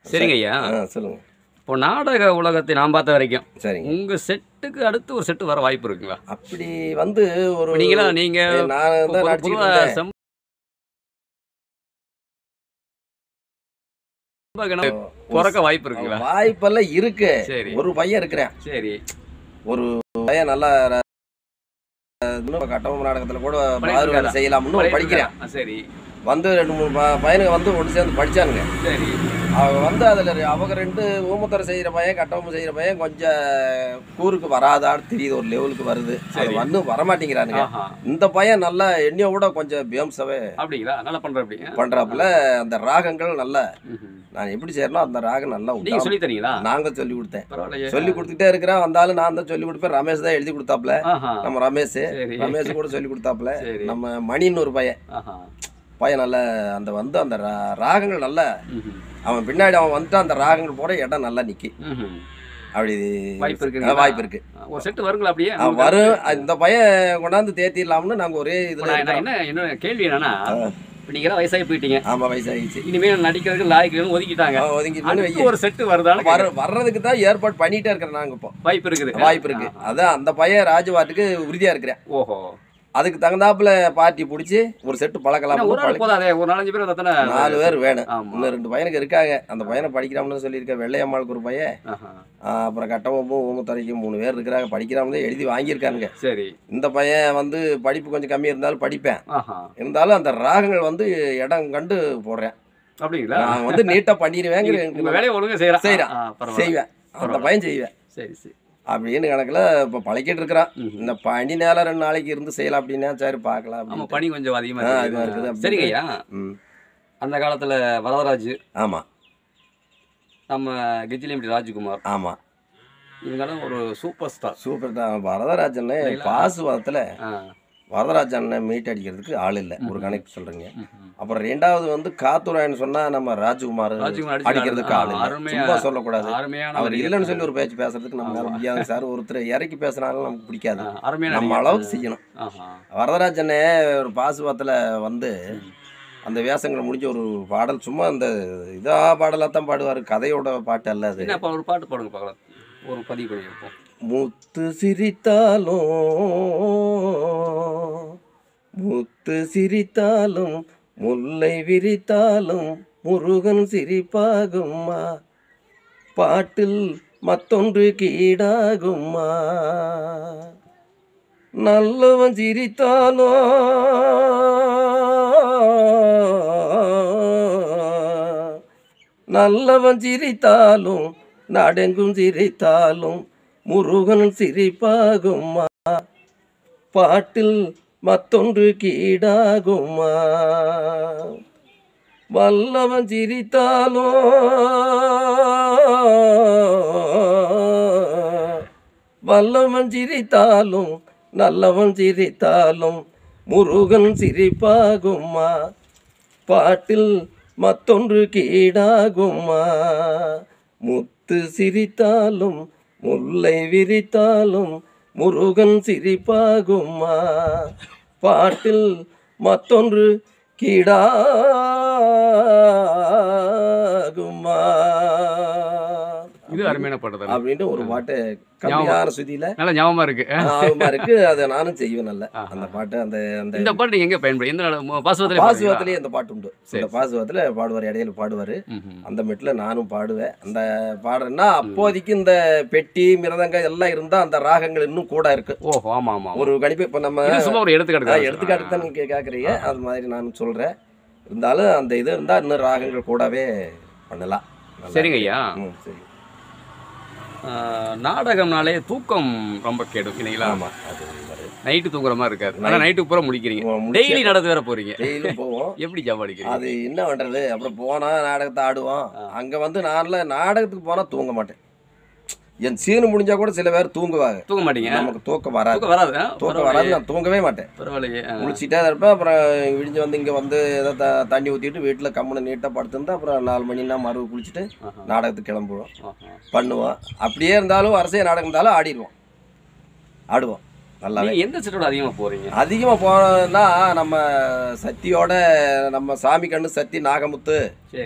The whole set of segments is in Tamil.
சரிங்க ஐயா ஆ சொல்லுங்க இப்போ நாடக உலகத்தை நான் பார்த்த வரைக்கும் சரிங்க உங்க செட்டுக்கு அடுத்து ஒரு செட்டு வர வாய்ப்பு இருக்குங்களா அப்படி வந்து ஒரு இப்போ நீங்களா நீங்க நான் தான் பொது- நடிச்சுக்கிட்டு பொதுவா இருந்தேன் செம்ப- செம்பகனை பிறக்க வாய்ப்பு இருக்குங்களா வாய்ப்பெல்லாம் இருக்கு சரி ஒரு பையன் இருக்கிறேன் சரி ஒரு பையன் நல்லா ர- இன்னும் கட்டபொம்மன் நாடகத்துல கூட படிச்சிருக்காரா? பாரு வேலை செய்யலாம்னு படிக்கிறேன் ஆ, சரி வந்து ரெண்டு மூணு ப- பையனுங்க வந்து ஒன்று சேர்ந்து படிச்சானுங்க சரி அவங்க வந்து அதில் அவங்க ரெண்டு ஊமத்தரை செய்கிற பையன் கட்டபொம்மன் செய்கிற பையன் கொஞ்சம் கூருக்கு வராதான்னு தெரியுது ஒரு லெவலுக்கு வருது அது சரி. வந்து வரமாட்டேங்கிறானுங்க ஆஹா இந்த பையன் நல்லா என்னைய விட கொஞ்சம் பேம்ஸாவே அப்படிங்களா நல்லா பண்ற அப்படிங்க பண்றாப்புல அந்த ராகங்கள் நல்ல நான் எப்படி செய்யறனோ அந்த ராகம் நல்லா நீங்க விட்டாம சொல்லி தரீங்களா நாங்க சொல்லி கொடுத்தேன் பரவாயில்லையே சொல்லி கொடுத்துட்டே இருக்கிறேன் வந்தாலும் நான் தான் சொல்லி கொடுப்பேன் ரமேஷ் தான் எழுதி கொடுத்தாப்புல ஆஹா நம்ம ரமேஷ் சரி ரமேஷ் கூட சொல்லி கொடுத்தாப்புல சரி நம்ம மணின்னு ஒரு பையன் ஆஹா பையன் நல்ல அந்த வந்து அந்த ரா- ராகங்கள் நல்ல ம்ஹும். அவன் பின்னாடி அவன் வந்துட்டு அந்த ராகங்கள் போற இடம் நல்லா நிக்கி ம்ஹும். அப்படி வாய்ப்பு ஆ, இருக்குங்களா? வாய்ப்பு இருக்கு ஒரு செட்டு வருங்களா அப்படியே ஆ, வரும் இந்த பையன் கொண்டாந்து தேத்திடலாம்னு நாங்க ஒரே இப்ப இதுல நான் நான் இருக்கிறோம். என்ன என்ன கேள்வி என்னன்னா இப்ப நீங்க எல்லாம் வயசாகி போயிட்டீங்க ஆமா வயசாகிடுச்சு இனிமேல் நடிக்கிறதுக்கு லாய்க்கு ஒதுக்கிட்டாங்க ஒதுங்கிட்டு அடுத்து ஒரு செட்டு வருதான்னு வர வர்றதுக்கு தான் ஏற்பாடு பண்ணிட்டே இருக்கிறோம் நாங்க இப்போ வாய்ப்பு இருக்குது வாய்ப்பு இருக்கு அதான் அந்த பையன் ராஜ்வாட்டுக்கு உறுதியா இருக்கிறேன் ஓஹோ அதுக்கு தகுந்தாப்புல பார்ட்டி பிடிச்சி ஒரு செட்டு பழக்கலாம் என்ன ஒரு ஆள் போதாதே ஒரு நாலஞ்சு பேர் தானே நாலு பேர் வேணும் ஆமா இன்னும் ரெண்டு பையனுக்கு இருக்காங்க அந்த பையனை படிக்கிறாம்னு சொல்லியிருக்கேன் வெள்ளையம்மாளுக்கு ஒரு பையன் ஆஹா. ஆ, அப்புறம் கட்டவம்பும் ஊமத்துறைக்கும் மூணு பேர் இருக்கிறாங்க படிக்கிறாமலே எழுதி வாங்கியிருக்கானுங்க சரி இந்த பையன் வந்து படிப்பு கொஞ்சம் கம்மி இருந்தாலும் படிப்பேன் ஆஹா இருந்தாலும் அந்த ராகங்கள் வந்து இடம் கண்டு போடுறேன் அப்படிங்களா நான் வந்து நீட்டாக பண்ணிடுவேங்கிற நீங்க உங்க வேலையை ஒழுங்கா செய்யறேன் செய்றேன். செய்வேன் அந்த பையன் செய்வேன் சரி சரி அப்படின்னு கணக்கில் இப்போ பழக்கிட்டு இருக்கிறான் ம்ஹும். இந்த பனி நேரம் ரெண்டு நாளைக்கு இருந்து செய்யலாம் அப்படின்னா சரி பார்க்கலாம் ஆமா அப்படின்னு பனி கொஞ்சம் அதிகமா ஆ, இருக்குது. அதிகமா இருக்குது அப்படின்னு. சரிங்க ஐயா ம் அந்த காலத்துல வரதராஜ் ஆமாம் நம்ம கெஜிலிமிட்டி ராஜ்குமார் ஆமாம் இவங்கெல்லாம் ஒரு சூப்பர் ஸ்டார் சூப்பர் தான் வரதராஜன் இல்லைங்களா? பாசுவாதத்தில் ஆ வரதராஜன் மீட் அடிக்கிறதுக்கு ஆள் இல்லை ஒரு கணக்கு சொல்கிறீங்க ம்ஹும். அப்புறம் ரெண்டாவது வந்து காத்துராயன்னு சொன்னால் நம்ம ராஜ்குமார் ராஜ்குமார் அடிச்சு அடிக்கிறதுக்கு ஆள் இல்லை அருமையா சும்மா சொல்லக்கூடாது அருமையான அவர் ஒரு- இல்லைன்னு சொல்லி ஒரு பேச்சு பேசுறதுக்கு நம்மளால ஆமா. முடியாது சார் ஒருத்தர் இறக்கி பேசினாலும் நமக்கு பிடிக்காது ஆ, அருமையான நம்ம நடிகர். அளவுக்கு செய்யணும் ஆஹா. வரதராஜனே ஒரு பாசுவத்தில் வந்து ம். அந்த வேஷங்கள் முடிஞ்ச ஒரு பாடல் சும்மா அந்த இதா பாடலாக தான் பாடுவார் கதையோட பாட்டு அல்ல அது என்ன அப்ப ஒரு பாட்டு பாடுங்க பார்க்கலாம் ஒரு பதிவு பண்ணி வைப்போம் முத்து சிரித்தாலும் முத்து சிரித்தாலும் முல்லை விரித்தாலும் முருகன் சிரிப்பாகும்மா பாட்டில் மத்தொன்று கீடாகும்மா நல்லவன் சிரித்தாலும் நல்லவன் சிரித்தாலும் நாடெங்கும் சிரித்தாலும் முருகன் சிரிப்பாகும்மா பாட்டில் மத்தொன்று கீடாகும்மா வல்லவன் சிரித்தாலும் வல்லவன் சிரித்தாலும் நல்லவன் சிரித்தாலும் முருகன் சிரிப்பாகும்மா பாட்டில் மத்தொன்று கீடாகும்மா முத்து சிரித்தாலும் முல்லை விரித்தாலும் முருகன் சிரிப்பாகும்மா பாட்டில் மத்தொன்று கீடாகும்மா இது அருமையான பாட்டு தான் அப்படின்ட்டு ஒரு பாட்டு கம்மியான சுதியில நல்ல ஞாபகமா இருக்கு ஆகுமா இருக்கு அதை நானும் செய்வேன் நல்ல ஆஹா. அந்த பாட்டு அந்த அந்த இந்த பாட்டு நீங்க எங்க பயன்படும் எந்த நாள் பாசுவத்திலே பாசுவத்திலேயே அந்த பாட்டு உண்டு சரி. இந்த பாசுவத்துல பாடுவார் இடையில பாடுவார் ம்ஹும். அந்த மெட்டில் நானும் பாடுவேன் அந்த பாடுறேன்னா அப்போதைக்கு இந்த பெட்டி மிருதங்கம் எல்லாம் இருந்தா அந்த ராகங்கள் இன்னும் கூட இருக்கு ஓஹோ ஆமா ஆமா ஒரு கணிப்பு இப்போ நம்ம இது சும்மா ஒரு எடுத்துக்காட்டு ஆ, தான். எடுத்துக்காட்டு தான் நீங்க கேட்குறீங்க அது மாதிரி நான் சொல்றேன் இருந்தாலும் அந்த இது இருந்தா இன்னும் ராகங்கள் கூடவே பண்ணலாம் நல்லா சரிங்க ஐயா ம், சரி ஆஹ், நாடகம்னாலே தூக்கம் ரொம்ப கெடும் இல்லைங்களா ஆமா அது வரும். நைட்டு தூங்குற மாதிரி இருக்காது ஆனா நைட்டு பூரா முடிக்கிறீங்க முடிச்சு- டெய்லி நடந்து வேற போறீங்க டெய்லியும் போவோம் எப்படி ஜாபாடிக்கிறீங்க அது என்ன பண்றது அப்புறம் போனா நாடகத்தை ஆடுவோம் ஆ. அங்க வந்து நான்ல நாடகத்துக்கு போனா தூங்க மாட்டேன் என் சீனு முடிஞ்சா கூட சில பேர் தூங்குவாங்க தூங்க மாட்டீங்க நமக்கு தூக்கம் வராது தூக்கம் வராது ஆ? தூக்கம் வராது நான் தூங்கவே மாட்டேன் பரவாயில்லையே ஆ. முழிச்சிட்டே தான் இருப்பேன் அப்புறம் விடிஞ்சு வந்து இங்கே வந்து ஏதோ த தண்ணி ஊற்றிட்டு வீட்டில் கம்முன்னு நீட்டாக படுத்திருந்து அப்புறம் நாலு மணினா மறு குளிச்சுட்டு ஆஹா. நாடகத்துக்கு கிளம்புவோம் ஆஹா. பண்ணுவோம் அப்படியே இருந்தாலும் அரசியல் நாடகம் இருந்தாலும் ஆடிடுவோம் ஆடுவோம் நல்லாவே நீங்க எந்த செட்டோட அதிகமா போறீங்க அதிகமாக போனோம்னா நம்ம சத்தியோட நம்ம சாமி கண்ணு சத்தி நாகமுத்து சரி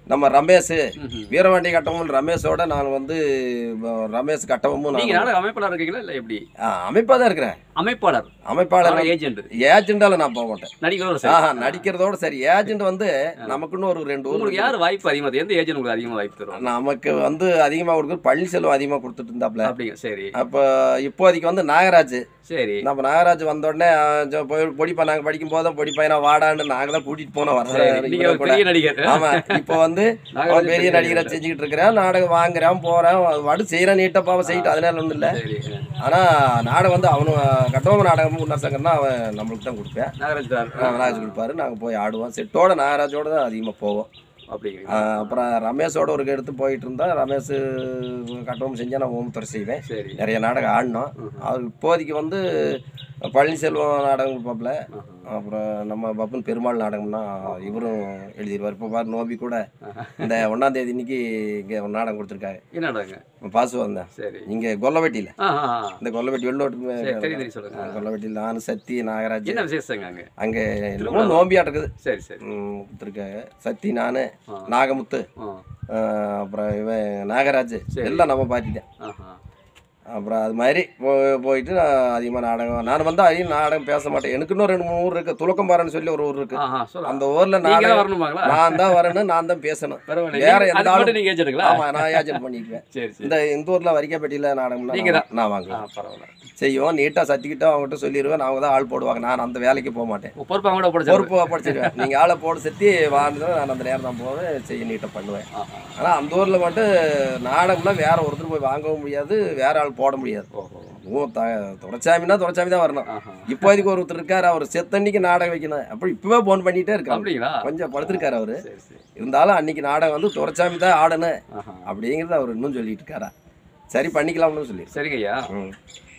நம்ம ரமேஷ் ம்ஹும். வீரவாண்டி கட்டமும் ரமேஷோட நான் வந்து ப- ரமேஷ் கட்டமும் நீங்க நான் நாடக அமைப்பாளர் இருக்கீங்களா இல்ல எப்படி அமைப்பாக தான் இருக்கிறேன் அமைப்பாளர் அமைப்பாளர் ஏஜென்ட் ஏஜெண்டால நான் போக மாட்டேன் நடிகரோட சரி ஆஹா நடிக்கிறதோட சரி ஏஜென்ட் வந்து நமக்குன்னு ஒரு ரெண்டு ஊர் உங்களுக்கு யார் வாய்ப்பு அதிகமா தரும்? எந்த ஏஜென்ட் உங்களுக்கு அதிகமா வாய்ப்பு தரும் நமக்கு வந்து அதிகமாக கொடுக்குறது பழனிசெல்வம் அதிகமாக கொடுத்துட்டு இருந்தாப்புல அப்படிங்க சரி அப்போ இப்போதைக்கு வந்து நாகராஜ் சரி நம்ம நாகராஜ் வந்த உடனே ஆ, ஜோ, போய் பொடிப்பா நாங்கள் படிக்கும் போதும் பொடிப்பா நான் வாடான்னு நாங்கள் தான் கூட்டிட்டு போனோம் சரி. நீங்க வர ஒரு பெரிய நடிகர் ஆமா இப்போ வந்து நாகராஜ் அவன் பெரிய பெரிய நடிகரை செஞ்சுக்கிட்டு இருக்கிறேன் நாடகம் வாங்குறான் போறான் வடு செய்யறான் நீட்டப்பாவை செய்யிட்டு அதனால ஒன்றும் இல்லை சரி ஆனா நாடகம் வந்து அவனு கட்டபொம்மன் நாடகம் முன்னாள் சங்கர்னா அவன் நம்மளுக்கு தான் கொடுப்பேன் நாகராஜ் சார் நாகராஜ் கொடுப்பாரு நாங்கள் போய் ஆடுவோம் செட்டோட நாகராஜோட தான் அதிகமாக போவோம் அப்படிங்கிறீங்க ஆ, அப்புறம் ரமேஷோட ஒரு எடுத்து போயிட்டு இருந்தா ரமேஷ் கட்டபொம்மன் செஞ்சா நான் ஓமத்துறை செய்வேன் சரி நிறைய நாடகம் ஆடினோம் அவர் இப்போதைக்கு வந்து பழனிசெல்வம் நாடகம் கொடுப்பாப்புல அப்புறம் நம்ம பப்புன் பெருமாள் நாடகம்னா இவரும் எழுதிடுவார் இப்போ பாரு நோபி கூட இந்த ஒன்றாம் தேதி இன்னைக்கு இங்கே ஒரு நாடகம் கொடுத்துருக்காங்க என்ன நாடகங்க பாசு வந்தேன் சரி இங்கே கொல்லவெட்டியில் ஆ ஆ, ஆ. இந்த கொல்லவெட்டி சரி வெள்ளோட்டுக்கு தெரியும் தெரியும் சொல்லுங்க கொல்லவெட்டியில் நான் சத்தி நாகராஜ் என்ன விசேஷங்க அங்க அங்கே என்னமோ நோம்பியாட்டு இருக்குது சரி சரி ம், கொடுத்துருக்காங்க சத்தி நான் ஆ. நாகமுத்து ஆ ஆ, அப்புறம் இவன் நாகராஜ் சரி. எல்லாம் நம்ம பார்த்துட்டேன் ஆஹா அப்புறம் அது மாதிரி போ போயிட்டு நான் அதிகமாக நாடகம் நான் வந்து அதிகம் நாடகம் பேச மாட்டேன் எனக்கு இன்னும் ரெண்டு மூணு ஊர் இருக்கு துலக்கம்பாறைன்னு சொல்லி ஒரு ஊர் இருக்கு ஆஹா சொல்லுங்க அந்த ஊர்ல நீங்க தான் நாடகம் வரணுமாங்களா நான் தான் வரணும் நான் தான் பேசணும் பரவாயில்ல வேற நீங்க- எந்த அதுக்கு ஆளும் மட்டும் நீங்க ஏஜென்ட்டுங்களா ஆமா நான் ஏஜென்ட் பண்ணிக்குவேன் சரி சரி இந்த இந்த ஊர்ல வரிக்கப்பட்டியில நாடகம் நீங்க தான். நான் ஆ வாங்குவேன் பரவாயில்ல செய்வோம் நீட்டா சத்திக்கிட்டோம் அவங்ககிட்ட சொல்லிடுவேன் அவங்க தான் ஆள் போடுவாங்க நான் அந்த வேலைக்கு போக மாட்டேன் பொறுப்பு அவங்க கூட போட பொறுப்பு படிச்சிருவேன் நீங்க ஆளை போட சத்தி வாழ்ந்து நான் அந்த நேரம் தான் போவேன் செய்ய நீட்டா பண்ணுவேன் ஆனா அந்த ஊர்ல மட்டும் நாடகம்னா வேற ஒருத்தர் போய் வாங்கவும் முடியாது வேற ஆள் போட முடியாது ஓஹோ ஓ த துரைச்சாமின்னா துரைச்சாமி தான் வரணும் ஆஹா இப்போதைக்கு ஒருத்தர் இருக்காரு அவர் செத்தன்னைக்கு நாடகம் வைக்கணும் அப்படி இப்பவே போன் பண்ணிட்டே இருக்காரு அப்படிங்களா கொஞ்சம் படுத்திருக்காரு அவரு சரி சரி இருந்தாலும் அன்னைக்கு நாடகம் வந்து துரைச்சாமி தான் ஆடணும் ஆஹா அப்படிங்கிறத அவர் இன்னும் சொல்லிட்டு இருக்காரா சரி பண்ணிக்கலாம்னு சொல்லி சரிங்க ஐயா ம்.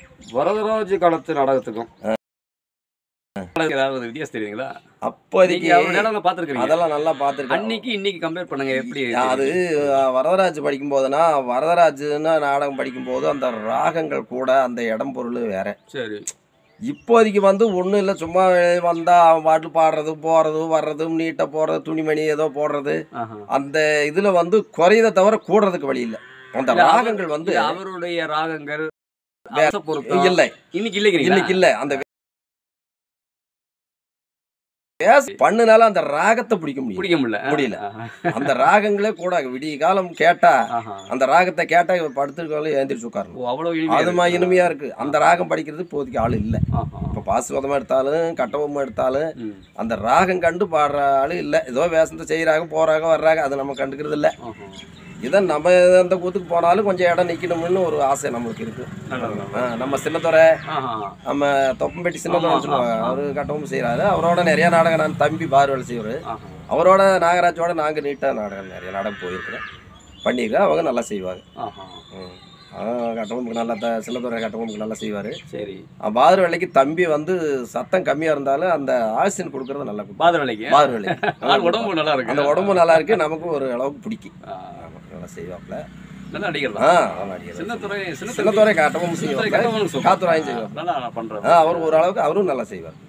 வரதராஜ காலத்து நாடகத்துக்கும் ஏதாவது வித்தியாசம் தெரியுங்களா அப்போதைக்கு நீங்க அவர் நேரம் பார்த்துருக்கீங்க அதெல்லாம் நல்லா பார்த்துருக்கேன் அன்னைக்கு இன்னைக்கு கம்பேர் பண்ணுங்க எப்படி அது அஹ், வரதராஜ் படிக்கும் போதுனா வரதராஜ்னு நாடகம் படிக்கும் போது அந்த ராகங்கள் கூட அந்த இடம் பொருள் வேற சரி இப்போதைக்கு வந்து ஒன்றும் இல்லை சும்மா வந்தா அவன் பாட்டு பாடுறது போறது வர்றது நீட்டாக போடுறது துணிமணி ஏதோ போடுறது ஆஹா அந்த இதுல வந்து குறையதை தவிர கூடுறதுக்கு வழி இல்லை அந்த இல்ல, அவர்- ராகங்கள் வந்து இல்ல, அவருடைய ராகங்கள் வே- அரச பொருத்தம் இல்லை இன்னைக்கு இல்லைங்கிறீங்களா இன்னைக்கு இல்ல அந்த பேச பண்ணுனால அந்த ராகத்தை பிடிக்க முடியும் பிடிக்க முடியல முடியல. ஆஹா. அந்த ராகங்களே கூட விடிய காலம் கேட்டா ஆஹா. அந்த ராகத்தை கேட்டா இவன் படுத்துருக்காலும் ஏந்திரிச்சு உட்காரணும் ஓ அவ்வளவு இனிமையா அது மாதிரி இருக்கு. இனிமையா இருக்கு அந்த ராகம் படிக்கிறது இப்போதைக்கு ஆள் இல்லை ஆஹா. இப்போ பாசுவதமா எடுத்தாலும் கட்டபொம்மை எடுத்தாலும் ம். அந்த ராகம் கண்டு பாடுற ஆளு இல்லை ஏதோ வேசத்தை செய்யறாங்க போறாங்க வர்றாங்க அதை நம்ம கண்டுக்கிறது இல்லை ஆஹா. இதை நம்ம அந்த கூத்துக்கு போனாலும் கொஞ்சம் இடம் நிக்கணும்னு ஒரு ஆசை நம்மளுக்கு இருக்கு நல்லது, நல்லது. ஆ, நம்ம சின்னத்துறை ஆஹா. நம்ம தொப்பம்பட்டி சின்னத்துறை ஆமா, சொல்லுவாங்க ஆமா. அவரு கட்டவும் செய்யறாரு அவரோட நிறைய நாடகம் நான் தம்பி பார் வேலை செய்வாரு ஆஹா. அவரோட நாகராஜோட நாங்க நீட்டா நாடகம் நிறைய நாடகம் போயிருக்கிறேன் பண்ணியிருக்கேன் அவங்க நல்லா செய்வாங்க ஆஹா. ம். அவன் கட்டவும் நல்லா த சின்னத்துறை கட்டவும் நல்லா செய்வாரு சரி பார் வேலைக்கு தம்பி வந்து சத்தம் கம்மியா இருந்தாலும் அந்த ஆக்சிஜன் கொடுக்கறது நல்லா கொடுக்கும் பாதர் வேலைக்கு பார் வேலைக்கு ஆள் உடம்பு நல்லா இருக்கு அந்த உடம்பு நல்லா இருக்கு நமக்கும் ஒரு அளவுக்கு பிடிக்கும் ஆ, ஆமா, நல்லா செய்வாப்ல நல்லா நடிகர் ஆ தான் நல்லா நடிகர். சின்னத்துறை சின்னத்துறை சின்னத்துறை காட்டவும் சின்னத்துறை செய்வாங்க கட்டபொம்மனுக்கு சொல்லுங்க. காத்துராயும் செய்வார் நல்லா பண்றாரு ஆ அவர் ஒரு அளவுக்கு அவரும் நல்லா செய்வார்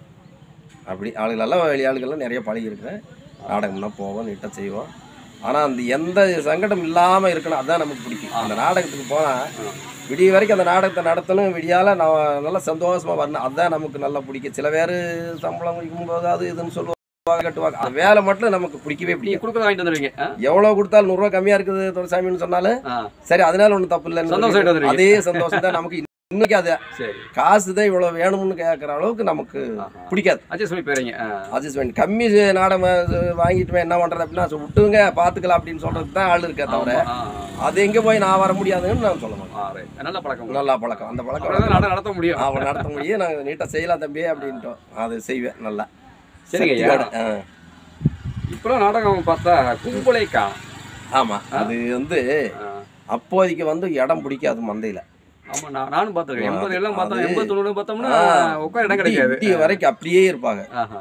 அப்படி ஆளுகளெல்லாம் வெளி ஆளுகள்லாம் நிறைய பழகி இருக்கிறேன் நாடகம்னா போவோம் நீட்டாக செய்வோம் ஆனால் அந்த எந்த சங்கடம் இல்லாமல் இருக்கணும் அதுதான் நமக்கு பிடிக்கும் அந்த நாடகத்துக்கு போனால் விடிய வரைக்கும் அந்த நாடகத்தை நடத்தணும் விடியால நான் நல்லா சந்தோஷமாக வரணும் அதுதான் நமக்கு நல்லா பிடிக்கும் சில பேர் சம்பளம் வைக்கும்போது அது இதுன்னு சொல்லுவாங்க கட்டுவாங்க அந்த வேலை மட்டும் நமக்கு பிடிக்கவே நீங்க பிடிக்கும் கொடுக்கறத வாங்கிட்டு வந்துருவீங்க ஆ? எவ்வளோ கொடுத்தாலும் நூறுரூவா கம்மியாக இருக்குது துரைசாமின்னு சொன்னாலும் ஆ, சரி அதனால ஒன்றும் தப்பு சந்தோஷம் இல்லைன்னு ஆயிட்டு வந்துருவீங்க. அதே சந்தோஷம் தான் நமக்கு இன்னைக்கு அது சரி காசு தான் இவ்வளோ வேணும்னு கேட்குற அளவுக்கு நமக்கு ஆஹா. பிடிக்காது அஜய் சொல்லி போறீங்க ஆ. அட்ஜஸ்ட்மெண்ட் கம்மி நாடகம் வாங்கிட்டு என்ன பண்ணுறது அப்படின்னா சரி, விட்டுங்க பார்த்துக்கலாம் அப்படின்னு சொல்கிறது தான் ஆள் இருக்கே தவிர ஆமா, ஆ, அது எங்கே போய் நான் வர முடியாதுன்னு நான் சொல்ல மாட்டேன் ஆ, right. நல்ல பழக்கம் நல்லா பழக்கம் அந்த அப்புறம் பழக்கம் தான் நாடகம் நடத்த முடியும் அவன் நடத்த முடியும் நாங்கள் நீட்டாக செய்யலாம் தம்பி அப்படின்ட்டோம் அது செய்வேன் நல்லா சரிங்க ஐயா. சக்தியோட. ஆ இப்பெல்லாம் நாடகம் பார்த்தா கும்பலை காணும் ஆமாம் அது வந்து அப்போதைக்கு வந்து இடம் பிடிக்காது மந்தையில் ஆமா நான் நானும் பார்த்துருக்கேன் எண்பது எல்லாம் பார்த்தோம் அது- எண்பது தொண்ணூறு பார்த்தோம்னா ஆ. உட்கார இடம் கிடைக்காது இட்டிய வரைக்கும் அப்படியே இருப்பாங்க ஆஹா.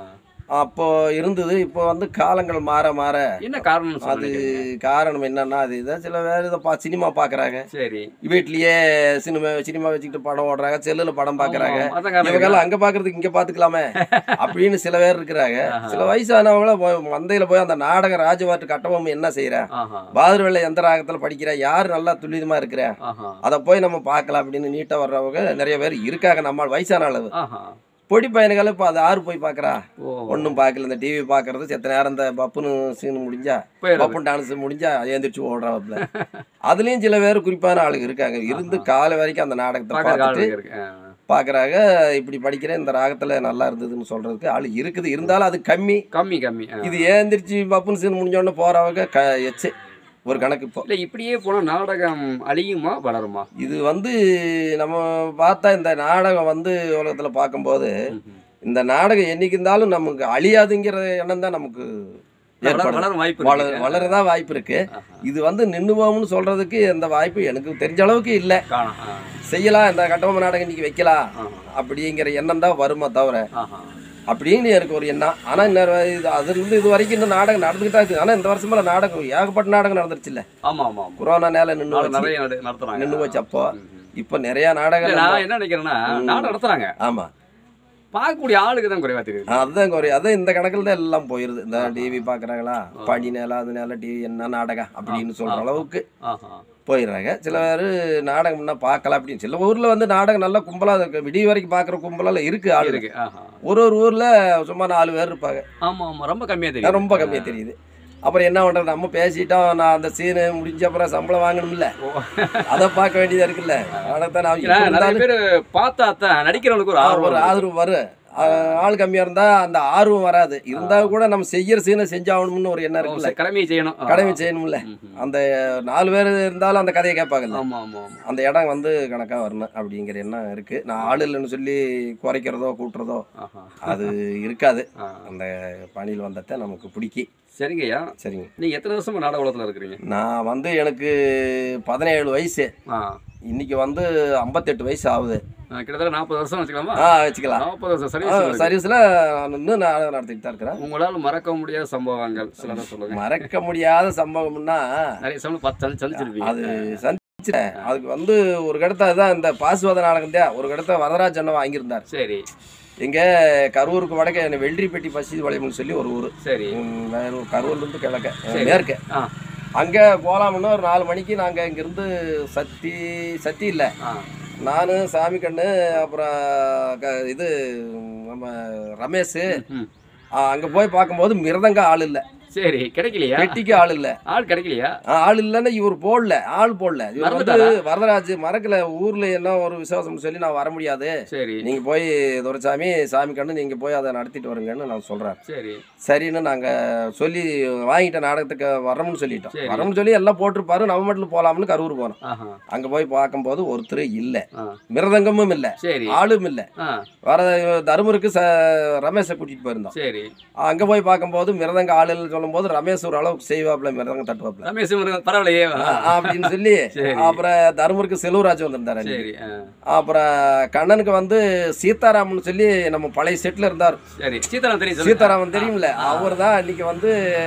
அப்போ இருந்தது இப்போ வந்து காலங்கள் மாற மாற என்ன காரணம் அது சொல்லுங்க காரணம் என்னன்னா அது இதை சில பேர் இதை பா சினிமா பார்க்குறாங்க சரி வீட்லயே சினிமா சினிமா வச்சுக்கிட்டு படம் ஓடுறாங்க செல்லுல படம் பார்க்குறாங்க ஆமா, அதான் காரணம் இவங்கெல்லாம் அங்க பாக்குறதுக்கு இங்க பாத்துக்கலாமே அப்படின்னு சில பேர் இருக்கிறாங்க ஆஹா. சில வயசானவங்கள போய் மந்தையில போய் அந்த நாடக ராஜபாட்டு கட்டபொம்மை என்ன செய்யற ஆஹா பாதிர் வெள்ளை எந்த ராகத்துல படிக்கிற யார் நல்லா துல்லியமா இருக்கிற ஆஹா அதை போய் நம்ம பார்க்கலாம் அப்படின்னு நீட்டா வர்றவங்க நிறைய பேர் இருக்காங்க நம்ம வயசான அளவு ஆஹா பொடி பையனுகள் இப்போ அது ஆறு போய் பார்க்கறா ஓ ஒன்றும் பார்க்கல இந்த டிவி பார்க்கறது செத்த நேரம் இந்த பப்புன்னு சீனு முடிஞ்சா போயிடுறது பப்புன் டான்ஸ் முடிஞ்சா எழுந்திரிச்சு ஓடுறாப்புல அதுலயும் சில பேர் குறிப்பான ஆளுங்க இருக்காங்க இருந்து காலை வரைக்கும் அந்த நாடகத்தை பார்க்கற பார்த்துட்டு காலம் இருக்கு ஆ. பார்க்குறாங்க இப்படி படிக்கிறேன் இந்த ராகத்துல நல்லா இருந்ததுன்னு சொல்றதுக்கு ஆள் இருக்குது இருந்தாலும் அது கம்மி கம்மி கம்மி ஆ. இது ஏந்திரிச்சு பப்புன்னு சீன் முடிஞ்சோடனே போறவங்க க எச்சு ஒரு கணக்கு இப்போ இல்ல இப்படியே போனா நாடகம் அழியுமா வளருமா இது வந்து நம்ம பார்த்தா இந்த நாடகம் வந்து உலகத்துல பார்க்கும்போது ம்ஹும். இந்த நாடகம் என்னைக்கு இருந்தாலும் நமக்கு அழியாதுங்கிற எண்ணம் தான் நமக்கு வளர- ஏற்படும் வளரும் வாய்ப்பு வளர இருக்கு. வளரதான் வாய்ப்பு இருக்கு ஆஹா. இது வந்து நின்று போகும்னு சொல்றதுக்கு எந்த வாய்ப்பு எனக்கு தெரிஞ்ச அளவுக்கு இல்லை காணும் ஆ. செய்யலாம் இந்த கட்டபொம்மை நாடகம் இன்னைக்கு வைக்கலாம் ஆஹா. அப்படிங்கிற எண்ணம் தான் வருமா தவிர ஆஹா. அப்படின்னு எனக்கு ஒரு எண்ணம் ஆனால் இன்னொரு இது அதுலேருந்து இது வரைக்கும் இந்த நாடகம் நடந்துக்கிட்டா இருக்குது ஆனால் இந்த வருஷமெல்லாம் நாடகம் ஏகப்பட்ட நாடகம் நடந்துருச்சு இல்லை ஆமா ஆமா ஆமா கொரோனா நேரம் நின்று நாடகம் வச்சு நிறைய நட- நடத்துறாங்க நின்று போச்சு அப்போ ம்ஹும். இப்போ நிறைய இல்ல, நாடகம் நான் என்ன நினைக்கிறேன்னா நாடகம் நடத்துறாங்க ஆமாம் பார்க்கக்கூடிய ஆளுக்கு தான் குறைவா தெரியுது அதுதான் குறை அதான் இந்த கணக்கில் தான் எல்லாம் போயிருது இந்த டிவி பார்க்குறாங்களா பனி நேரம் அது நேரம் டிவி என்ன நாடகம் அப்படின்னு சொல்கிற அளவுக்கு ஆஹா. போயிடுறாங்க சில பேர் நாடகம்னா பார்க்கலாம் அப்படின்னு சில ஊரில் வந்து நாடகம் நல்லா கும்பலாக இருக்கு விடிய வரைக்கும் பார்க்குற கும்பலால் இருக்குது ஆள் இருக்கு ஆஹா. ஒரு ஒரு ஊரில் சும்மா நாலு பேர் இருப்பாங்க ஆமா ஆமா ரொம்ப கம்மியா தெரியும் ரொம்ப கம்மியாக தெரியுது அப்புறம் என்ன பண்ணுறது நம்ம பேசிட்டோம் நான் அந்த சீனு முடிஞ்ச அப்புறம் சம்பளம் வாங்கணும்ல அதை பார்க்க வேண்டியதாக இருக்குல்ல நாடகத்தை நான் ஏன்னா, இப்ப நிறைய இருந்தாலும் பேர் பார்த்தா தான் நடிக்கிறவங்களுக்கு ஒரு ஆர்வம் ஒரு இருக்கு. ஆதரவு வரும் ஆஹ் ஆள் கம்மியாக இருந்தால் அந்த ஆர்வம் வராது இருந்தால் கூட நம்ம செய்யற சீனை செஞ்சாகணும்னு ஒரு எண்ணம் இருக்குல்ல சரி, கடமையை செய்யணும் ஆ. கடமை செய்யணும்ல ம்ஹும். அந்த நாலு பேர் இருந்தாலும் அந்த கதையை கேட்பாங்கல்ல ஆமா ஆமா ஆமா அந்த இடம் வந்து கணக்காக வரணும் அப்படிங்கிற எண்ணம் இருக்கு நான் ஆள் இல்லைன்னு சொல்லி குறைக்கிறதோ கூட்டுறதோ ஆஹா. அது இருக்காது ஆ. அந்த பணியில் வந்ததை நமக்கு பிடிக்கி சரிங்கய்யா சரிங்க நீங்க எத்தனை வருஷமா நாடக உலகத்துல இருக்கிறீங்க நான் வந்து எனக்கு பதினேழு வயசு ஆ இன்னைக்கு வந்து ஐம்பத்தெட்டு வயசு ஆகுது ஆ, கிட்டத்தட்ட நாற்பது வருஷம் வச்சுக்கலாமா ஆ வச்சுக்கலாம் நாற்பது வருஷம் சர்வீஸ் சர்வீஸில் இன்னும் நான் நடத்திட்டு தான் இருக்கிறேன் உங்களால் மறக்க முடியாத சம்பவங்கள் சிலரை சொல்லுங்க மறக்க முடியாத சம்பவம்னா நிறைய சம்பவம் பத்து சந்தி- சந்திச்சிருப்பீங்க அது சந்திச்சேன் அதுக்கு வந்து ஒரு கடத்த தான் இந்த பாசுவாத நாடகம் தான் ஒரு கடத்த வரதராஜ் அண்ணன் வாங்கியிருந்தார் சரி இங்க கரூருக்கு வடக்க என்ன வெள்ளரிப்பட்டி பசி வளையம்னு சொல்லி ஒரு ஊர் சரி கரூர்லேருந்து கிழக்க சரி. மேற்க ஆ அங்கே போகலாம்னு ஒரு நாலு மணிக்கு நாங்கள் இங்கேருந்து சத்தி சத்தி இல்லை ஆ நான் சாமி கண்ணு அப்புறம் க- இது நம்ம ரமேஷ் ம் அங்கே போய் பார்க்கும்போது மிருதங்க ஆள் இல்லை சரி கிடைக்கலையா பெட்டிக்கு ஆள் இல்லை ஆள் கிடைக்கலையா ஆள் இல்லைன்னா இவர் போடல ஆள் போடல இவர் வந்து மறந்துட்டாரா? வரதராஜ் மறக்கல ஊர்ல என்ன ஒரு விசுவாசம்னு சொல்லி நான் வர முடியாது சரி நீங்க போய் துரைசாமி சாமி கண்ணு நீங்க போய் அதை நடத்திட்டு வருங்கன்னு நான் சொல்றேன் சரி சரின்னு நாங்க சொல்லி வாங்கிட்ட நாடகத்துக்கு வரோம்னு சொல்லிட்டோம் சரி. வரோம்னு சொல்லி எல்லாம் போட்டிருப்பாரு நம்ம மட்டும் போலாம்னு கரூர் போனோம் ஆஹா அங்க போய் பார்க்கும்போது ஒருத்தர் இல்ல ஆ மிருதங்கமும் இல்ல சரி ஆளும் இல்ல ஆ வர தருமருக்கு ச ரமேஷை கூட்டிட்டு போயிருந்தோம் சரி அங்க போய் பார்க்கும்போது மிருதங்க ஆள் இல்லைன்னு சொல்லும்போது ரமேஷ் ஒரு அளவுக்கு செய்வாப்ல மிருதங்க தட்டுவாப்ல ரமேஷ் முருகன் பரவாயில்லையே ஆ, அப்படின்னு சொல்லி சரி. அப்புறம் தருமருக்கு செல்வராஜ் வந்திருந்தாரு அன்னைக்கு. சரி ஆ அப்புறம் கண்ணனுக்கு வந்து சீதாராமன் சொல்லி நம்ம பழைய செட்ல இருந்தார் சரி சீதாராம் தெரியும் சொல்லுங்க. சீதாராமன் தெரியும்ல அவர் தான் அன்னைக்கு வந்து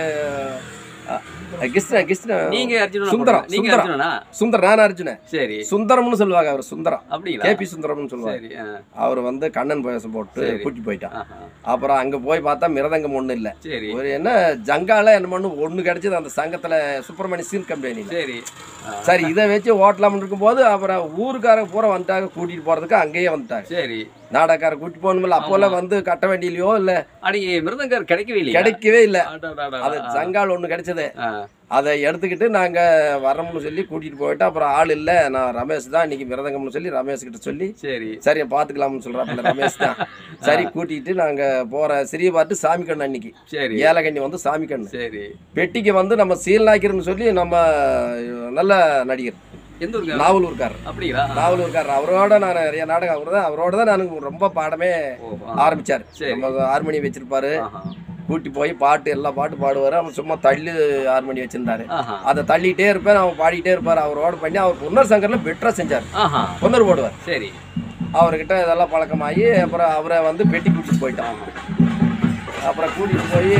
அஹ், கிருஷ்ண கிருஷ்ண நீங்க அர்ஜுனனா சுந்தரம், போடுங்க. நீங்க சுந்தரம். அர்ஜுனனா சுந்தர் நான் அர்ஜுனன் சரி சுந்தரம்னு சொல்லுவாங்க அவர் சுந்தரம் அப்படிங்களா கேபி சுந்தரம்னு சொல்லுவாங்க சரி ஆ அவர் வந்து கண்ணன் பேசம் போட்டு சரி. கூட்டி போயிட்டான் ஆஹா அப்புறம் அங்க போய் பார்த்தா மிருதங்கம் ஒண்ணு இல்ல சரி ஒரு என்ன ஜங்கால என்ன பண்ணு ஒண்ணு கிடைச்சது அந்த சங்கத்துல சுப்பிரமணிய சீன் கம்பெனில சரி ஆ, சரி இதை வச்சு ஓட்டலாம்னு இருக்கும்போது அப்புறம் ஊருக்காரங்க பூரா வந்துட்டாங்க கூட்டிட்டு போறதுக்கு அங்கேயே வந்துட்டாங்க சரி நாடகக்கார கூட்டி போகணுமில்ல அப்போல்லாம் வந்து கட்ட வேண்டியிலையோ இல்ல அன்னைக்கு மிருதங்கர் கிடைக்கவே இல்லையா கிடைக்கவே இல்ல அடடடடா. அது ஜங்கால் ஒண்ணு கிடைச்சது ஆ, அதை எடுத்துக்கிட்டு நாங்க வரோம்னு சொல்லி கூட்டிட்டு போயிட்டு அப்புறம் ஆள் இல்ல நான் ரமேஷ் தான் இன்னைக்கு மிருதங்கம்னு சொல்லி ரமேஷ் கிட்ட சொல்லி சரி சரி பாத்துக்கலாம்னு சொல்றாப்புல ரமேஷ் தான் சரி கூட்டிட்டு நாங்க போற சிறிய பார்த்து சாமி கண்ணு அன்னைக்கு சரி ஏலகண்ணி வந்து சாமி கண்ணு சரி பெட்டிக்கு வந்து நம்ம சீல் நாய்க்கிறன்னு சொல்லி நம்ம நல்ல நடிகர் எந்த ஊருங்க நாவலூர்காரர் அப்படிங்களா நாவலூர்காரர் அவரோட நான் நிறைய நாடகம் அவர் தான் அவரோட தான் எனக்கு ரொம்ப பாடமே ஓ, ஆ. ஆரம்பிச்சார் சரி. நம்ம ஹார்மோனி வச்சிருப்பாரு ஆஹா. கூட்டி போய் பாட்டு எல்லா பாட்டு பாடுவார் அவன் சும்மா தள்ளி ஹார்மோனி வச்சிருந்தாரு ஆஹா. அதை தள்ளிட்டே இருப்பார் அவன் பாடிட்டே இருப்பார் அவரோட பண்ணி அவர் பொன்னர் சங்கர்ல பெட்டரா செஞ்சார் ஆஹா. பொன்னர் போடுவார் சரி அவர்கிட்ட இதெல்லாம் பழக்கமாகி அப்புறம் அவரை வந்து பெட்டி கூட்டிட்டு போயிட்டான் அப்புறம் கூட்டிகிட்டு போய்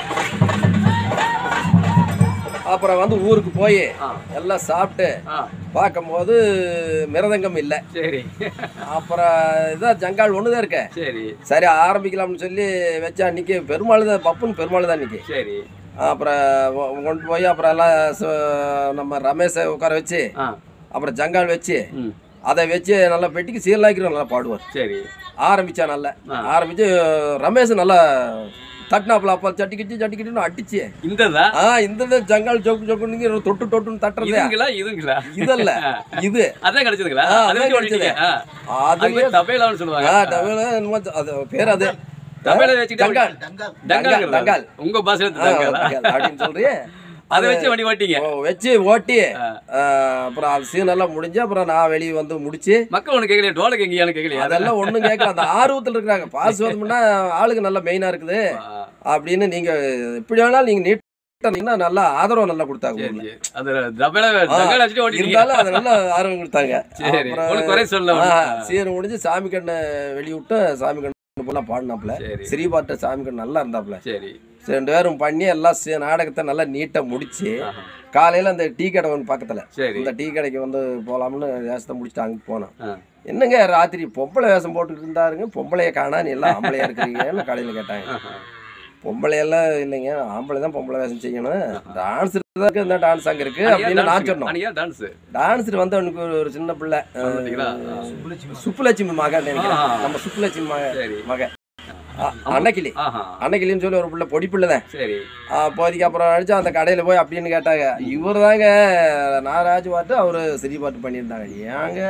அப்புறம் வந்து ஊருக்கு போய் ஆ. எல்லாம் சாப்பிட்டு ஆ பார்க்கும்போது மிருதங்கம் இல்லை சரி அப்புறம் இதான் ஜங்கால் ஒன்று தான் இருக்க சரி சரி ஆரம்பிக்கலாம்னு சொல்லி வச்சா அன்னைக்கு பெருமாள் தான் பப்புன்னு பெருமாள் தான் அன்னைக்கு சரி அப்புறம் கொ- கொண்டு போய் அப்புறம் எல்லாம் சு- நம்ம ரமேஷை உட்கார வச்சு ஆ அப்புறம் ஜங்கால் வச்சு ம் அதை வச்சு நல்லா பெட்டிக்கு சீலாக்கிறோம் நல்லா பாடுவார் சரி ஆரம்பிச்சா நல்லா ஆ. ஆரம்பிச்சு ரமேஷ் நல்லா தட்டினாப்புல அப்போ சட்டிக்கிட்டு சட்டிக்கிட்டுன்னு அடிச்சு இந்ததா ஆ இந்த ஜங்கால் ஜோக்கு ஜோக்குன்னு தொட்டு தொட்டுன்னு தட்டுறதே இதுங்களா இதுங்களா இதல்ல இது அதான் கிடைச்சதுங்களா ஆ, அதை அதான் வச்சு ஓட்டிட்டீங்க ஆ. அது அது பேர் தபேலான்னு சொல்லுவாங்க ஆ, தமிழ்ல என்னமோ அது பேர் அது தபேலா வச்சுக்கிட்டு டங்கால் டங்கால் டங்கால். உங்க பாஷையில ஆ, டங்காலா டங்கால் அப்படின்னு சொல்றியே அதை வச்சு வண்டி ஓட்டிங்க ஓ, வச்சு ஓட்டி ஆ, அப்புறம் அது சீன் எல்லாம் முடிஞ்சு அப்புறம் நான் வெளியே வந்து முடிச்சு மக்கள் ஒண்ணு கேட்கலையா டோலுக்கு எங்கேயானு கேட்கலையா அதெல்லாம் ஒண்ணும் கேட்கல அந்த ஆர்வத்தில் இருக்கிறாங்க பாஸ் வந்தோம்னா ஆளுங்க நல்லா மெயினா இருக்குது ஆ, அப்படின்னு நீங்க எப்படி வேணாலும் நீங்க நீட்டா நல்லா ஆதரவு நல்லா கொடுத்தாங்க சரி ஊர்ல. சரி அது தபேலா டங்கால் வச்சுட்டு ஓட்டிட்டீங்க இருந்தாலும் அது நல்லா ஆர்வம் கொடுத்தாங்க சரி அப்புறம் உனக்கு குறை சொல்ல ஆ, ஒண்ணும். சீன் முடிஞ்சு சாமி கண்ணை வெளிவிட்டு சாமி கண்ணு போலாம் பாடினாப்புல சரி ஸ்ரீபாட்ட சாமி கண்ணு நல்லா இருந்தாப்புல சரி சரி, ரெண்டு பேரும் பண்ணி எல்லாம் சே- நாடகத்தை நல்லா நீட்டாக முடிச்சு ஆஹா. காலையில் அந்த டீ கடை ஒன்று பக்கத்தில் சரி இந்த டீ கடைக்கு வந்து போகலாம்னு வேஷத்தை முடிச்சுட்டு அங்கே போனோம் ஆ. என்னங்க ராத்திரி பொம்பளை வேஷம் போட்டுட்டு இருந்தாருங்க பொம்பளைய காணா நீ எல்லாம் ஆம்பளையா இருக்கிறீங்கன்னு கடையில் கேட்டாங்க ஆஹா. பொம்பளையெல்லாம் இல்லைங்க ஆம்பளை தான் பொம்பளை வேஷம் செய்யணும் டான்ஸ் இருக்கு இந்த டான்ஸ் அங்கே இருக்கு அப்படின்னு நான் சொன்னோம் அன்னைக்கு டான்ஸ் டான்ஸர் வந்து அவனுக்கு ஒரு- ஒரு சின்ன பிள்ளை பாத்தீங்களா சுப்புலட்சுமி மகன் நினைக்கிறேன் ஆ. நம்ம சுப்புலட்சுமி மக சரி மக அன்னக்கிளி ஆஹா அன்னக்கிளின்னு சொல்லி ஒரு பிள்ளை பொடி பிள்ளை தான் சரி அப்போதைக்கு அப்புறம் அடிச்சு அந்த கடையில் போய் அப்படின்னு கேட்டாங்க இவர் தாங்க நாராஜ் பாட்டு அவர் சிறி பாட்டு பண்ணியிருந்தாங்க ஏங்க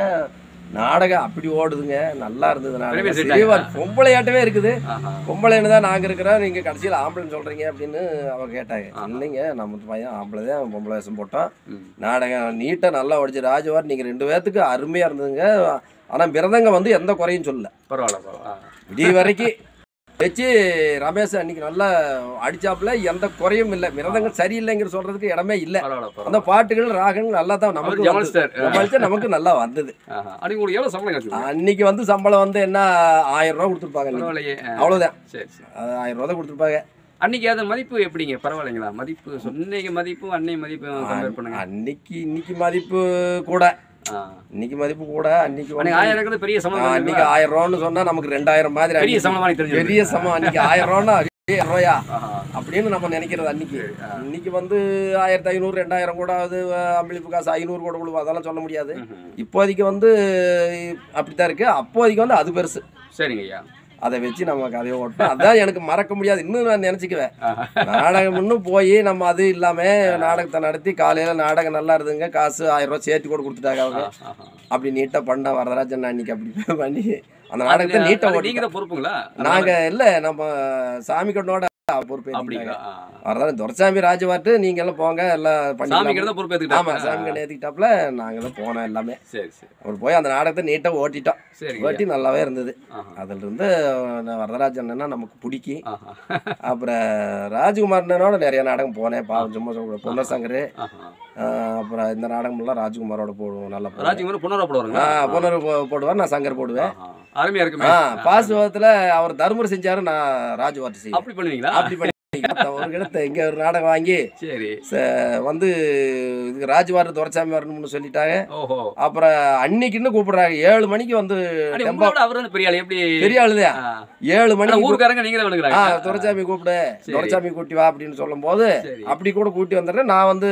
நாடகம் அப்படி ஓடுதுங்க நல்லா இருந்தது பெரிய நாடகம் பேசிட்டாங்க. சிறி பாட்டு பொம்பளையாட்டமே இருக்குது ஆஹா பொம்பளைன்னு தான் நாங்கள் இருக்கிறோம் நீங்கள் கடைசியில் ஆம்பளைன்னு சொல்கிறீங்க அப்படின்னு அவங்க கேட்டாங்க ஆஹா. இல்லைங்க நம்ம பையன் ஆம்பளை தான் பொம்பளை வேஷம் போட்டோம் ம். நாடகம் நீட்டாக நல்லா ஓடிச்சு ராஜவார் நீங்கள் ரெண்டு பேர்த்துக்கு அருமையாக இருந்ததுங்க ஆனால் மிருதங்க வந்து எந்த குறையும் சொல்லல பரவாயில்ல பரவாயில்ல விடிய வரைக்கும் வச்சு ரமேஷ் அன்னைக்கு நல்லா அடிச்சாப்புல எந்த குறையும் இல்லை மிருதங்கள் சரியில்லைங்கிற சொல்றதுக்கு இடமே இல்லை பரவாயில்ல அந்த பரவாயில்ல பாட்டுகள் ராகங்கள் நல்லா தான் நமக்கு அவர் வந்தது. ஜமால்ஸ்டர். ஜமால்ஸ்டர் நமக்கு நல்லா வந்தது ஆஹா அன்னைக்கு உங்களுக்கு எவ்வளவு சம்பளம் கிடைச்சது அன்னைக்கு வந்து சம்பளம் வந்து என்ன ஆயிரம் ரூபா கொடுத்துருப்பாங்க அன்னைக்கு. பரவாயில்லையே ஆ, அவ்வளவுதான் சரி சரி அது ஆயிரம் ரூபா தான் கொடுத்துருப்பாங்க அன்னைக்கு அது மதிப்பு எப்படிங்க பரவாயில்லைங்களா மதிப்பு இன்னைக்கு மதிப்பும் அன்னை மதிப்பும் கம்பேர் பண்ணுங்க அன்னைக்கு இன்னைக்கு மதிப்பு கூட ஆ. இன்னைக்கு மதிப்பு கூட அன்னைக்கு அன்னைக்கு வந்து- ஆயிரம் இருக்கிறது பெரிய ஆ, சம்பளம் அன்னைக்கு தெரியுங்களா? ஆயிரம் ரூபான்னு சொன்னா நமக்கு ரெண்டாயிரம் மாதிரி பெரிய அன்னைக்கு சம்பளமா எனக்கு தெரிஞ்சது பெரிய சமம் அன்னைக்கு ஆயிரம் ரூபான்னா ஐயாயிரம் ரூபாயா ஆஹா. அப்படின்னு நம்ம நினைக்கிறது அன்னைக்கு சரி, ஆ. இன்னைக்கு வந்து ஆயிரத்தி ஐநூறு ரெண்டாயிரம் கூட அது அம்பளிப்பு காசு ஐநூறு கூட கொடுக்கும் அதெல்லாம் சொல்ல முடியாது ம்ஹும். இப்போதைக்கு வந்து அப்படித்தான் இருக்கு அப்போதைக்கு வந்து அது பெருசு சரிங்க ஐயா அதை வச்சு நம்ம கதையை ஓட்டணும் அதான் எனக்கு மறக்க முடியாது இன்னும் நான் நினச்சிக்குவேன் ஆஹா. நாடகம் இன்னும் போய் நம்ம அது இல்லாமல் நாடகத்தை நடத்தி காலையில் நாடகம் நல்லா இருந்துங்க காசு ஆயிரம் ரூபாய் சேர்த்து கூட கொடுத்துட்டாங்க அவங்க ஆஹா. அப்படி நீட்டாக பண்ண வரதராஜன் அன்னைக்கு அப்படி பண்ணி அந்த நாடகத்தை அது- நீட்டாக அது ஓட்டி நீங்க தான் பொறுப்புங்களா நாங்கள் இல்லை நம்ம சாமி கண்ணோட பொறுப்பு அப்படிங்களா ஆ. வரதான் துரசாமி ராஜபாட்டு நீங்க எல்லாம் போங்க எல்லாம் சாமி பண்ணி கிட்ட தான் பொறுப்பு ஆமா எடுத்துக்கிட்டேன் சாமி கண்ணு ஏத்திக்கிட்டாப்ல நாங்களும் போனோம் எல்லாமே சரி சரி அவர் போய் அந்த நாடகத்தை நீட்டா ஓட்டிட்டோம் சரிங்க ஓட்டி நல்லாவே இருந்தது ஆஹா. அதுல இருந்து நான் வரதராஜன் அண்ணனா நமக்கு பிடிக்கும் ஆஹா. அப்புறம் ராஜ்குமார் அண்ணனோட நிறைய நாடகம் போனேன் பாவம் சும்மா சொல்ற பொன்னர் சங்கர் ஆஹா. அப்புறம் இந்த நாடகம்லாம் ராஜ்குமாரோட போடுவோம் நல்லா போடுவேன் ராஜ்குமார் புனரப்படுவாருங்களா பொன்னர் போ- போடுவார் நான் சங்கர் போடுவேன் ஆஹா. அருமையா இருக்குமே ஆ பாசுவத்துல அவர் தர்மர் செஞ்சாரு நான் ராஜ்வார்ட்டு செய்வேன் அப்படி பண்ணுவீங்களா அப்படி பண்ணி ஒரு இடத்த இங்க ஒரு நாடகம் வாங்கி சரி ச- வந்து இது ராஜ்வார் துரைசாமி வரணும்னு சொல்லிட்டாங்க ஓஹோ அப்புறம் அன்னைக்குன்னு கூப்பிடுறாங்க ஏழு மணிக்கு வந்து அடி, டெம்போ உங்களோட அவர் வந்து பெரிய ஆளு எப்படி பெரிய ஆளுதான் ஆ. ஏழு ஆனா மணிக்கு கூப்பிடு- ஊருக்காரங்க நீங்க தான் ஆ விழுகிறாங்க துரைசாமி கூப்பிடு சரி. துரைசாமி கூட்டி வா அப்படின்னு சொல்லும் போது சரி அப்படி கூட கூட்டி வந்துடுறேன் நான் வந்து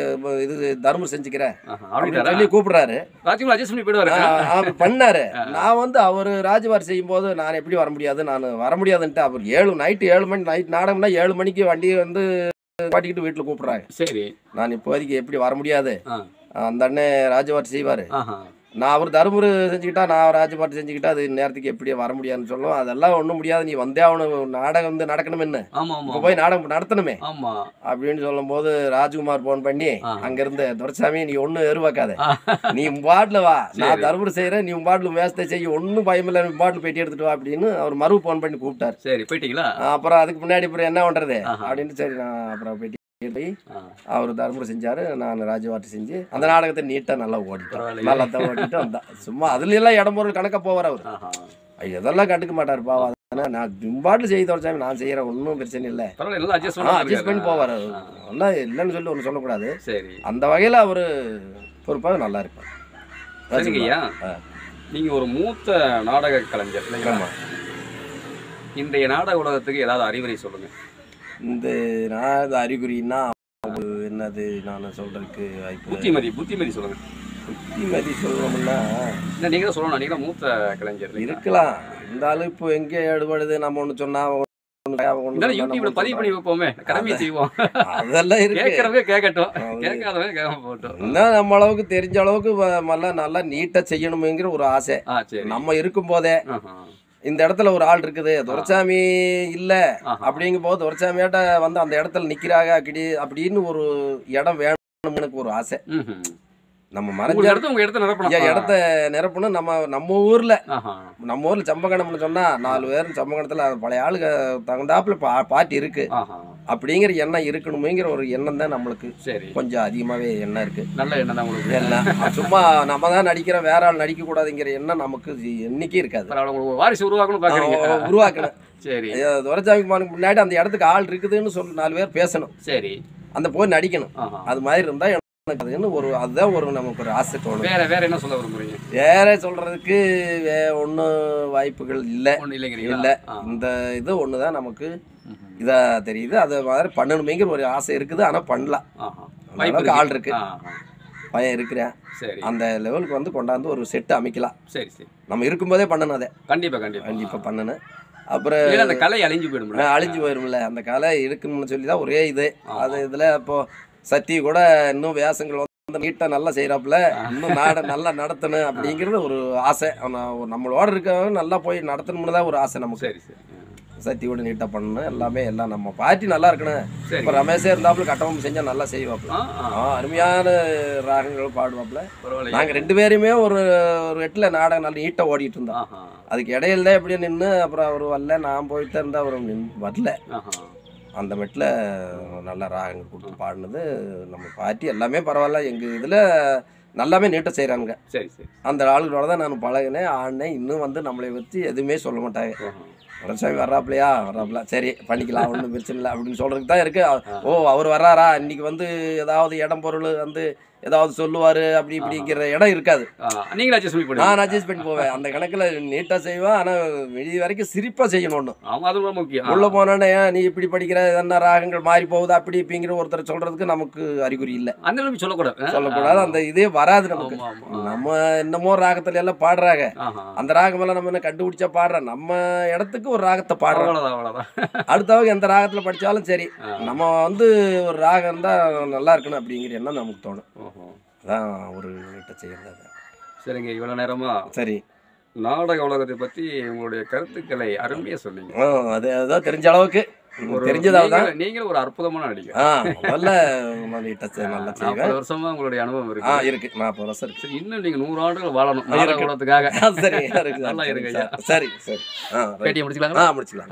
இது தர்மம் செஞ்சுக்கிறேன் ஆஹா. அப்படின்னு அப்படின்ட்டாரா சொல்லி கூப்பிடுறாரு ராஜ்குமார் அட்ஜஸ்ட் பண்ணி போயிடுவாரு ஆ, அவர் பண்ணாரு நான் வந்து அவர் ராஜ்வார் செய்யும் போது நான் எப்படி வர முடியாது நான் வர முடியாதுன்ட்டு அவர் ஏழு நைட்டு ஏழு மணி நைட் நாடகம்னா ஏழு மணிக்கு வண்டி வந்து பாட்டிக்கிட்டு வீட்டில் கூப்பிடுறாங்க சரி நான் இப்போதைக்கு எப்படி வர முடியாது ஆ. அந்த அண்ணன் ராஜபாட்டு செய்வார் ஆஹா நான் அவர் தருமபுரி செஞ்சுக்கிட்டா நான் ராஜபாட்டு செஞ்சுக்கிட்டா அது நேரத்துக்கு எப்படி வர முடியாதுன்னு சொல்லுவோம் அதெல்லாம் ஒன்றும் முடியாது நீ வந்தே ஆகணும் நாடகம் வந்து நடக்கணும் என்ன ஆமா ஆமா இப்போ போய் நாடகம் நடத்தணுமே ஆமா அப்படின்னு சொல்லும்போது ராஜ்குமார் ஃபோன் பண்ணி ஆ. அங்கிருந்து துரைசாமி நீ ஒன்றும் எதிர்பார்க்காத ஆ. நீ உன் பாட்டில் வா நான் சரி. தருமபுரி செய்கிறேன் நீ உன் பாட்டில் மேசத்தை செய்ய ஒன்றும் பயமில்லை நீ பாட்டில் பெட்டி எடுத்துட்டு வா அப்படின்னு அவர் மறு ஃபோன் பண்ணி கூப்பிட்டார் சரி போயிட்டீங்களா அப்புறம் அதுக்கு முன்னாடி அப்புறம் என்ன பண்ணுறது ஆஹா. அப்படின்னு சரி நான் அப்புறம் பெட்டி போய் ஆ. அவர் தர்மபுரி செஞ்சாரு நான் ராஜவாட்டி செஞ்சு அந்த நாடகத்தை நீட்டாக நல்லா ஓடிட்டோம் பரவாயில்லையே. நல்லா தான் ஓடிட்டு வந்தான் சும்மா அதுல எல்லாம் இடம் பொருள் கணக்க போவார் அவர் ஆஹா இதெல்லாம் கண்டுக்க மாட்டார் பாவம் ஆனா நான் ஜும்பாட்டில் செய்து வச்சாங்க நான் செய்கிறேன் ஒன்றும் பிரச்சனை இல்லை பரவாயில்ல நல்லா அட்ஜஸ்ட் ஆ அட்ஜஸ்ட் பண்ணி போவார் ஆ. நல்லா இல்லைன்னு சொல்லி ஒன்று சொல்லக்கூடாது சரி அந்த வகையில் அவர் பொறுப்பாக நல்லா இருப்பார் சரிங்க ஐயா ஆ. நீங்க ஒரு மூத்த நாடக கலைஞர் இல்லைங்களா ஆமாம் இன்றைய நாடக உலகத்துக்கு ஏதாவது அறிவுரை சொல்லுங்க இந்த நான் இது அறிகுறின்னா அது என்னது நான் சொல்றதுக்கு வாய்ப்பு புத்திமதி புத்திமதி சொல்லுங்க புத்திமதி சொல்லணும்னா இல்லை நீங்க தான் சொல்லணும் நீங்க தான் மூத்த கலைஞர் இல்லைங்களா? இருக்கலாம் இருந்தாலும் இப்போ எங்கே எடுபடுது நம்ம ஒன்று சொன்னா அவங்க ஒண்ணு அவங்க ஒண்ணு இருந்தாலும் சொன்னா யூடியூப்ல நம்ம பதிவு பண்ணி வைப்போமே கடமையை செய்வோம் அதெல்லாம் இருக்கு கேட்கறவங்க கேட்கட்டும் அது- கேட்காதவங்க கேட்காம போகட்டும் இன்னும் நம்ம அளவுக்கு தெரிஞ்ச அளவுக்கு வ- நல்லா நல்லா நீட்டாக செய்யணுமேங்கிற ஒரு ஆசை ஆ சரி நம்ம இருக்கும் போதே ஆஹா. இந்த இடத்துல ஒரு ஆள் இருக்குது துரைசாமி இல்ல ஆஹா. அப்படிங்கும் போது துரைசாமியாட்ட வந்து அந்த இடத்துல நிக்கிறாங்க அப்படி அப்படின்னு ஒரு இடம் வேணும்னு எனக்கு ஒரு ஆசை ம்ஹும். நம்ம உங்க மறைஞ்ச இடத்த உங்க இடத்த நிரப்பணும் ஐயா, இடத்த நிரப்பணும் நம்ம நம்ம ஊர்ல ஆஹா. நம்ம ஊர்ல சம்பகணம்னு சொன்னா நாலு பேரும் சம்பகணத்துல அது பழைய ஆளுங்க தகுந்தாப்புல பா பாட்டி இருக்கு ஆஹா. அப்படிங்கிற எண்ணம் இருக்கணுமேங்கிற ஒரு எண்ணம் தான் நம்மளுக்கு சரி கொஞ்சம் அதிகமாவே எண்ணம் இருக்கு நல்ல எண்ணம் தான் உங்களுக்கு எல்லாம் சும்மா நம்ம தான் நடிக்கிறோம் வேற ஆள் நடிக்க கூடாதுங்கிற எண்ணம் நமக்கு என்னைக்கு இருக்காது பரவாயில்ல, உங்களுக்கு ஒரு வாரிசு உருவாக்கணும் பாக்குறீங்க அவன் உருவாக்கணும் சரி துரைசாமி குமாருக்கு முன்னாடி அந்த இடத்துக்கு ஆள் இருக்குதுன்னு சொல்லி நாலு பேர் பேசணும் சரி அந்த போய் நடிக்கணும் ஆஹா. அது மாதிரி இருந்தா எனக்கு அதுன்னு ஒரு அதுதான் ஒரு நமக்கு ஒரு ஆசை தோணும் வேற வேற என்ன சொல்ல விரும்புறீங்க வேற சொல்றதுக்கு வே ஒன்றும் வாய்ப்புகள் இல்லை ஒண்ணு இல்லைங்கிறீங்களா இல்லை ஆ. இந்த இது ஒன்று தான் நமக்கு ம்ஹும். இதா தெரியுது அது மாதிரி பண்ணணுமேங்கிற ஒரு ஆசை இருக்குது ஆனால் பண்ணலாம் ஆஹா. அந்த வாய்ப்பு அளவுக்கு ஆள் இருக்கு. இருக்கு ஆஹா. பையன் இருக்கிறேன் சரி அந்த லெவலுக்கு வந்து கொண்டாந்து ஒரு செட்டு அமைக்கலாம் சரி சரி நம்ம இருக்கும்போதே பண்ணணும் அதை கண்டிப்பா கண்டிப்பா கண்டிப்பாக பண்ணணும் அப்புறம் இல்ல அந்த கலை அழிஞ்சு போயிடும் அஹ் அழிஞ்சு போயிரும்ல அந்த கலை இருக்குன்னு சொல்லி தான் ஒரே இது அது இதில் இப்போ சத்தி கூட இன்னும் வேஷங்கள் வந்து நீட்டாக நல்லா செய்கிறாப்புல இன்னும் நாட நல்லா நடத்தணும் அப்படிங்கிறது ஒரு ஆசை ஆனா நம்மளோட இருக்கவங்க நல்லா போய் நடத்தணும்னு தான் ஒரு ஆசை நமக்கு சரி சரி சத்தியோட நீட்டாக பண்ணணும் எல்லாமே எல்லாம் நம்ம பார்ட்டி நல்லா இருக்கணும் சரி இப்போ ரமேஷே இருந்தாப்புல கட்டவும் செஞ்சால் நல்லா செய்வாப்புல ஆ, ஆ. ஆ அருமையான ராகங்கள் பாடுவாப்புல பரவாயில்லையே. நாங்கள் ரெண்டு பேருமே ஒரு ஒரு எட்டில் நாடகம் நல்லா நீட்டாக ஓடிட்டு இருந்தோம் ஆஹா. அதுக்கு இடையில தான் எப்படியே நின்று அப்புறம் அவர் வரல நான் போயிட்டு இருந்தா அவர் நின் வரல ஆஹா. அந்த மெட்டில் நல்ல ராகங்கள் கொடுத்து பாடினது நம்ம பாட்டி எல்லாமே பரவாயில்ல எங்கள் இதில் நல்லாமே நீட்டாக செய்கிறாங்க சரி சரி அந்த ஆளுகளோட தான் நான் பழகினேன் ஆடினேன் இன்னும் வந்து நம்மளை வச்சு எதுவுமே சொல்ல மாட்டாங்க ஆஹா. வரசாமி வர்றாப்லையா வர்றாப்ல சரி பண்ணிக்கலாம் ஒன்றும் பிரச்சனை இல்லை அப்படின்னு சொல்கிறதுக்கு தான் இருக்குது ஓ அவர் வர்றாரா இன்னைக்கு வந்து ஏதாவது இடம் பொருள் வந்து ஏதாவது சொல்லுவார் அப்படி இப்படிங்கிற இடம் இருக்காது ஆ, நீங்களும் அட்ஜஸ்ட் பண்ணி பண்ணுங்க நான் அட்ஜஸ்ட் பண்ணி போவேன் அந்த கணக்கில் நீட்டாக செய்வேன் ஆனால் வெளிய வரைக்கும் சிரிப்பாக செய்யணும் ஒன்று ஆமா அது ரொம்ப முக்கியம் உள்ள போனோன்னே ஏன் நீ இப்படி படிக்கிற என்ன ராகங்கள் மாறி போகுது அப்படி இப்படிங்கிற ஒருத்தர் சொல்றதுக்கு நமக்கு அறிகுறி இல்லை அந்த நிலைமை சொல்லக்கூடாது ஆ? சொல்லக்கூடாது அந்த இதே வராது நமக்கு ஆமா ஆமா நம்ம என்னமோ ராகத்துல எல்லாம் பாடுறாங்க ஆஹா. அந்த ராகம் எல்லாம் நம்ம என்ன கண்டுபிடிச்சா பாடுறோம் நம்ம இடத்துக்கு ஒரு ராகத்தை பாடுறோம் அவ்வளவுதான் அவ்வளவுதான் அடுத்தவங்க எந்த ராகத்துல படிச்சாலும் சரி ஆ. நம்ம வந்து ஒரு ராகம் இருந்தா நல்லா இருக்கணும் அப்படிங்கிற எண்ணம் நமக்கு தோணும் ஓஹோ. அதான் ஒரு நீட்டை செய்யறது அது. சரிங்க இவ்வளவு நேரமா சரி நாடக உலகத்தை பத்தி உங்களுடைய கருத்துக்களை அருமையா சொன்னீங்க ஆ, அது அதுதான் தெரிஞ்ச அளவுக்கு ம், ஒரு தெரிஞ்சதாவது தான் நீங்களும் நீங்களும் ஒரு அற்புதமான நடிகர் ஆ முதல்ல நான் நீட்டை செய்- நல்லா செய்வேன் நாற்பது வருஷமா உங்களுடைய அனுபவம் ஆ இருக்கு இருக்கு நாற்பது வருஷம் இருக்கு சரி இன்னும் நீங்க நூறு ஆண்டுகள் வாழணும் இருக்கு. நாடக உலகத்துக்காக சரி இருக்கு நல்லா சரி, இருங்க சரி, சரி சரி ஆ ரைட். பேட்டியை முடிச்சுக்கலாங்களா ஆ முடிச்சுக்கலாம்